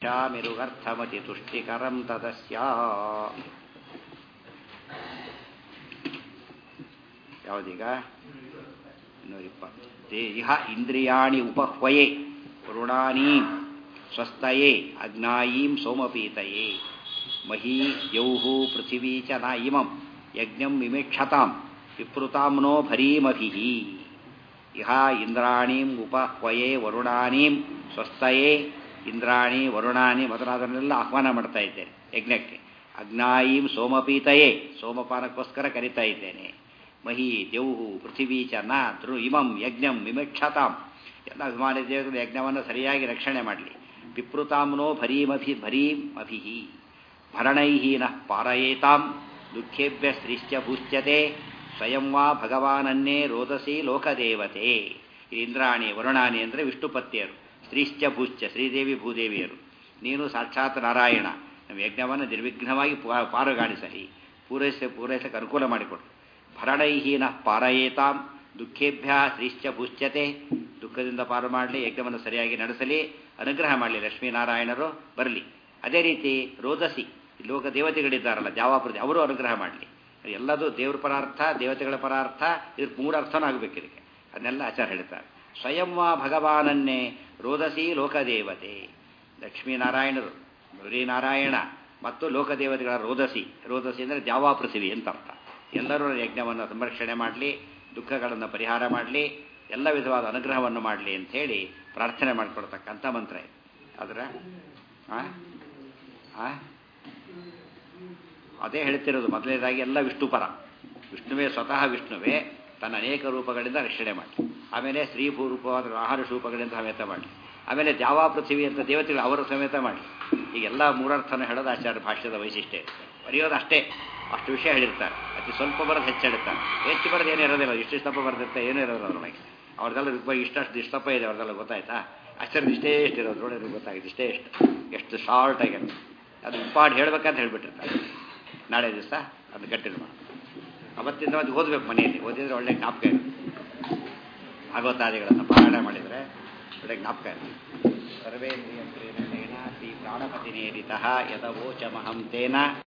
ಮಿರುಗರ್ಥಮತಿ ತುಷ್ಟಿಕರಂ ತದಸ್ಯ ಯಾವುದೀಗ ಇನ್ನೂರಿಪ್ಪತ್ತು ಇಹ ಇಂದ್ರಿಯಾಣಿ ಉಪಹ್ವಯೇ ಋಣಾನೀ ಸ್ವಸ್ತಯೇ ಅಗ್ನಾಯೀಂ ಸೋಮಪೀತಯೇ ಮಹೀ ಯೌಹು ಪೃಥಿವೀ ಚ ನ ಇಮಂ ಯಜ್ಞಂ ವಿಮೇಕ್ಷತಾಂ ವಿಪೃತಾಂನೋ ಭರೀಮಭಿಃ ಇಹ ಇಂದ್ರಾಣೀಂ ಉಪಹ್ವಯೇ ವರುಣಾನೀಂ ಸ್ವಸ್ತಯೇ ಇಂದ್ರಾಣಿ ವರುಣಾನಿ ಮೊದಲಾದನ್ನೆಲ್ಲ ಆಹ್ವಾನ ಮಾಡ್ತಾ ಇದ್ದೇನೆ ಯಜ್ಞಕ್ಕೆ ಅಗ್ನಾಯೀಂ ಸೋಮಪೀತಯೇ ಸೋಮಪಾನಕ್ಕೋಸ್ಕರ ಕರಿತಾ ಇದ್ದೇನೆ ಮಹಿ ದೇವು ಪೃಥಿವೀ ಚ ನ ಧ್ರು ಇಮಂ ಯಜ್ಞಂ ವಿಮೇಕ್ಷತಾಂ ಎಲ್ಲ ಅಭಿಮಾನಿ ದೇವರ ಯಜ್ಞವನ್ನು ಸರಿಯಾಗಿ ರಕ್ಷಣೆ ಮಾಡಲಿ ವಿಪೃತಾಂನೋ ಭರೀಮಭಿ ಭರೀಂ ಅಭಿಹಿ ಭರಣೈಹಿ ನಃ ಪಾರಯೇತಾಂ ದುಃಖೇಭ್ಯ ಸ್ತ್ರೀಶ್ಚ ಭೂಶ್ಚತೆ ಸ್ವಯಂ ವಾ ಭಗವಾನನ್ನೇ ರೋದಸಿ ಲೋಕದೇವತೆ ಇಂದ್ರಾಣಿ ವರುಣಾನಿ ಅಂದರೆ ವಿಷ್ಣುಪತ್ನಿಯರು ಸ್ತ್ರೀಶ್ಚ ಭೂಶ್ಚ ಶ್ರೀದೇವಿ ಭೂದೇವಿಯರು ನೀನು ಸಾಕ್ಷಾತ್ ನಾರಾಯಣ ನಮ್ಮ ಯಜ್ಞವನ್ನು ನಿರ್ವಿಘ್ನವಾಗಿ ಪಾರುಗಾಣಿಸಲಿ ಪೂರೈಸ ಪೂರೈಸಕ್ಕೆ ಅನುಕೂಲ ಮಾಡಿಕೊಡು ಭರಣೈಹೀನ ಪಾರಯೇತಾಂ ದುಃಖೇಭ್ಯ ಸ್ತ್ರೀಶ್ಚ ಭೂಶ್ಚತೆ ದುಃಖದಿಂದ ಪಾರು ಮಾಡಲಿ ಯಜ್ಞವನ್ನು ಸರಿಯಾಗಿ ನಡೆಸಲಿ ಅನುಗ್ರಹ ಮಾಡಲಿ ಲಕ್ಷ್ಮೀನಾರಾಯಣರು ಬರಲಿ ಅದೇ ರೀತಿ ರೋದಸಿ ಲೋಕ ದೇವತೆಗಳಿದ್ದಾರಲ್ಲ ಜಾವಾಪೃತಿ ಅವರು ಅನುಗ್ರಹ ಮಾಡಲಿ ಎಲ್ಲದೂ ದೇವ್ರ ಪರಾರ್ಥ ದೇವತೆಗಳ ಪರಾರ್ಥ ಇದ್ರ ಮೂರು ಅರ್ಥನೂ ಆಗಬೇಕು ಇದಕ್ಕೆ ಅದನ್ನೆಲ್ಲ ಆಚಾರ ಹೇಳ್ತಾರೆ ಸ್ವಯಂ ವಾ ಭಗವಾನನ್ನೇ ರೋದಸಿ ಲೋಕದೇವತೆ ಲಕ್ಷ್ಮೀನಾರಾಯಣರು ನಾರಾಯಣ ಮತ್ತು ಲೋಕದೇವತೆಗಳ ರೋದಸಿ ರೋದಸಿ ಅಂದರೆ ಜಾವಾ ಪೃಥಿವಿ ಅಂತ ಅರ್ಥ ಎಲ್ಲರೂ ಯಜ್ಞವನ್ನು ಸಂರಕ್ಷಣೆ ಮಾಡಲಿ ದುಃಖಗಳನ್ನು ಪರಿಹಾರ ಮಾಡಲಿ ಎಲ್ಲ ವಿಧವಾದ ಅನುಗ್ರಹವನ್ನು ಮಾಡಲಿ ಅಂತ ಹೇಳಿ ಪ್ರಾರ್ಥನೆ ಮಾಡಿಕೊಡ್ತಕ್ಕಂಥ ಮಂತ್ರ ಇದು ಅದರ ಅದೇ ಹೇಳ್ತಿರೋದು ಮೊದಲನೇದಾಗಿ ಎಲ್ಲ ವಿಷ್ಣುಪರ ವಿಷ್ಣುವೇ ಸ್ವತಃ ವಿಷ್ಣುವೇ ತನ್ನ ಅನೇಕ ರೂಪಗಳಿಂದ ರಕ್ಷಣೆ ಮಾಡಿ ಆಮೇಲೆ ಸ್ತ್ರೀ ಭೂರೂಪವಾದ ಆಹಾರ ರೂಪಗಳಿಂದ ಸಮೇತ ಮಾಡಿ ಆಮೇಲೆ ಜಾವಾ ಪೃಥ್ವಿ ಅಂತ ದೇವತೆಗಳು ಅವರ ಸಮೇತ ಮಾಡಿ ಈಗ ಎಲ್ಲ ಮೂರರ್ಥನ ಹೇಳೋದು ಆಚಾರ್ಯ ಭಾಷ್ಯದ ವೈಶಿಷ್ಟ್ಯ ಬರೆಯೋದು ಅಷ್ಟೇ ಅಷ್ಟು ವಿಷಯ ಹೇಳಿರ್ತಾರೆ ಅತಿ ಸ್ವಲ್ಪ ಬರೋದು ಹೆಚ್ಚು ಹೇಳ್ತಾರೆ ಹೆಚ್ಚು ಬರೋದು ಏನೂ ಇರೋದಿಲ್ಲ ಇಷ್ಟು ಇಷ್ಟಪ್ಪ ಬರ್ದಿರ್ತಾರೆ ಏನೂ ಇರೋದು ಅವ್ರೊಳಗೆ ಅವ್ರದ್ದೆಲ್ಲ ಇಷ್ಟಷ್ಟು ಇಷ್ಟಪ್ಪ ಇದೆ ಅವ್ರದ್ದೆಲ್ಲ ಗೊತ್ತಾಯ್ತಾ ಆಚಾರ್ಯ ಇಷ್ಟೇ ಎಷ್ಟು ಇರೋದು ನೋಡಿ ಗೊತ್ತಾಗಿದೆ ಇಷ್ಟೇ ಎಷ್ಟು ಎಷ್ಟು ಶಾರ್ಟ್ ಆಗಿರೋದು ಅದು ಇಂಪಾರ್ಟ್ ಹೇಳ್ಬೇಕಂತ ಹೇಳ್ಬಿಟ್ಟಿರ್ತಾರೆ ನಾಳೆ ದಿವಸ ಅದು ಗಟ್ಟಿಲ್ ಮಾಡಿ ಅವತ್ತಿಂದ ಅದು ಓದಬೇಕು ಮನೆಯಲ್ಲಿ ಓದಿದ್ರೆ ಒಳ್ಳೆ ಜ್ಞಾಪಕ ಇರುತ್ತೆ ಭಾಗವತಾದಿಗಳನ್ನು ಪಾರಾಯಣ ಮಾಡಿದರೆ ಒಳ್ಳೆ ಜ್ಞಾಪಕ ಇರುತ್ತೆ ಸರ್ವೇಂದ್ರಿಯ ಪ್ರೇರಣೇನ ಶ್ರೀ ಪ್ರಾಣಪತಿ ನೇರಿತ ಯದವೋಚಮಹಂ ತೇನ